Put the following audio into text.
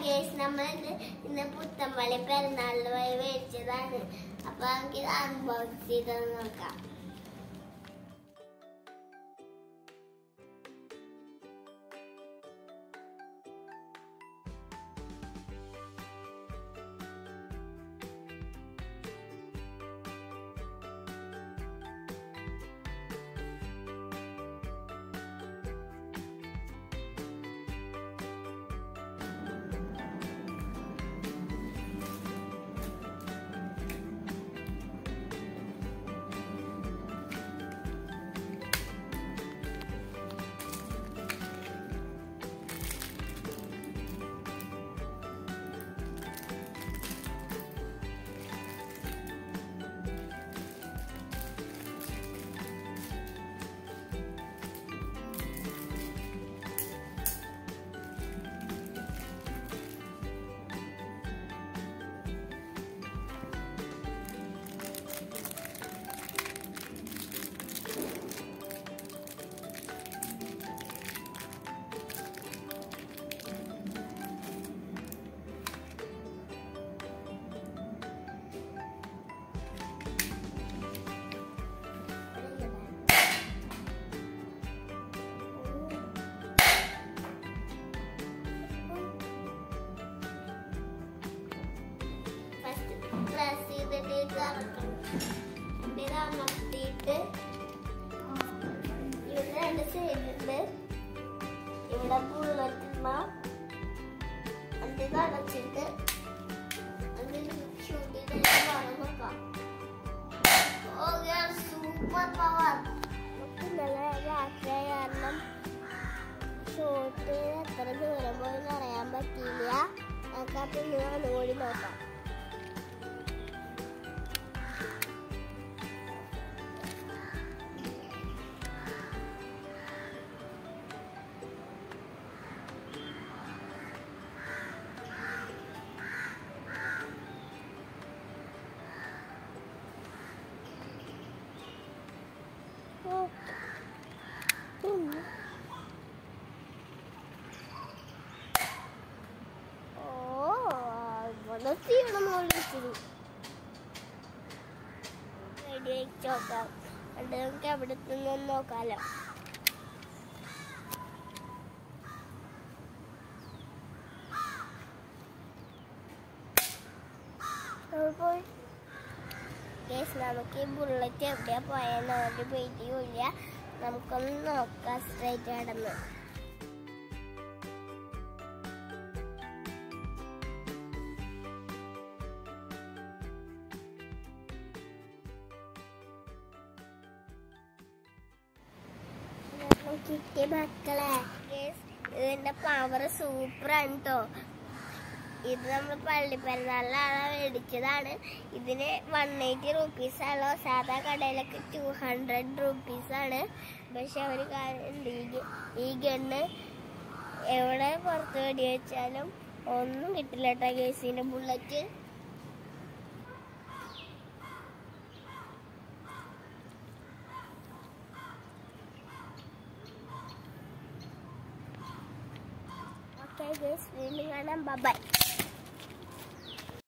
guys നമ്മൾ ഇന്ന് പുത്തമ്പള്ളി പെരുന്നാളിന് പോയി മേടിച്ചതാണ് അപ്പൊ നമുക്ക് ഇത് അൺബോക്സ് ചെയ്ത് നോക്കാം ഫസ്റ്റ് പ്രസ് ചെയ്തിട്ട് ഇത് ഇറക്കണം ഇത് അമർത്തിയിട്ട് ഇവിടെ രണ്ട് സൈഡിലുണ്ട് ഇവിടെ ബുള്ളറ്റുള്ള ഇത് അടച്ചിട്ട് അത് ഷൂട്ട് ചെയ്തിട്ട് വേണം നോക്കാം സൂപ്പർ പവർ ഇന്നലെ രാത്രി കാരണം ഷോട്ട് എത്ര ദൂരം പോയി അറിയാൻ പറ്റിയില്ല നമുക്ക് അപ്പം ഇന്ന് ഒന്നുകൂടി നോക്കാം ഓ ഇവിടെ തീവണം വിളിച്ചത് റെഡി ആയിട്ട് നോക്കാം എന്നിട്ട് നമുക്ക് എവിടെ നിന്ന് നോക്കാലോ പോയി ഗേസ് നമുക്ക് ഈ ബുള്ളറ്റ് എവിടെയാ പോയെന്ന് ഒരു പേടിയുമില്ല നമുക്കൊന്ന് നോക്കാം സ്ട്രൈറ്റ് ആണെന്ന് കിട്ടിയ മക്കളെ Guys, ഇതിന്റെ പവർ സൂപ്പറാണ് കേട്ടോ ഇത് നമ്മൾ പള്ളിപ്പെരുന്നാളിലാണ് മേടിച്ചതാണ് ഇതിന് വൺ എയ്റ്റി റുപ്പീസ് ആണല്ലോ സാധാ കടയിലൊക്കെ ടു ഹൺഡ്രഡ് റുപ്പീസ് ആണ് പക്ഷെ ഒരു കാര്യമുണ്ട് ഈ ഗ- ഈ ഗണ്ണ് എവിടെ പുറത്ത് വെടി വെച്ചാലും ഒന്നും കിട്ടില്ല കേട്ടോ ഗേസിന്റെ ബുള്ളറ്റ് ഓക്കെ ഗേസ് വീണ്ടും കാണാം ബൈ